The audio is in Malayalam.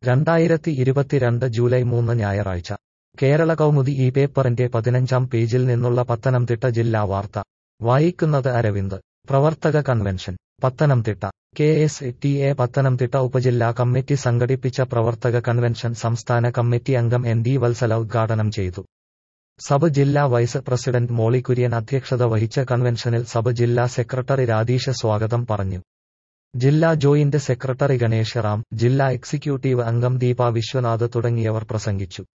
രണ്ടായിരത്തി ഇരുപത്തിരണ്ട് ജൂലൈ മൂന്ന് ഞായറാഴ്ച കേരള കൗമുദി ഈ പേപ്പറിന്റെ പതിനഞ്ചാം പേജിൽ നിന്നുള്ള പത്തനംതിട്ട ജില്ലാ വാർത്ത വായിക്കുന്നത് അരവിന്ദ് പ്രവർത്തക convention Pathanamthitta K S T A Pathanamthitta ഉപജില്ലാ കമ്മിറ്റി സംഘടിപ്പിച്ച പ്രവർത്തക കൺവെൻഷൻ സംസ്ഥാന കമ്മിറ്റി അംഗം എൻ ഡി വത്സല ഉദ്ഘാടനം ചെയ്തു സബ് ജില്ലാ വൈസ് പ്രസിഡന്റ് മോളി കുര്യൻ അധ്യക്ഷത വഹിച്ച കൺവെൻഷനിൽ സബ് ജില്ലാ സെക്രട്ടറി രാധീഷ് സ്വാഗതം പറഞ്ഞു ജില്ലാ ജോയിന്റ് സെക്രട്ടറി ഗണേശ് റാം ജില്ലാ എക്സിക്യൂട്ടീവ് അംഗം ദീപ വിശ്വനാഥ് തുടങ്ങിയവർ പ്രസംഗിച്ചു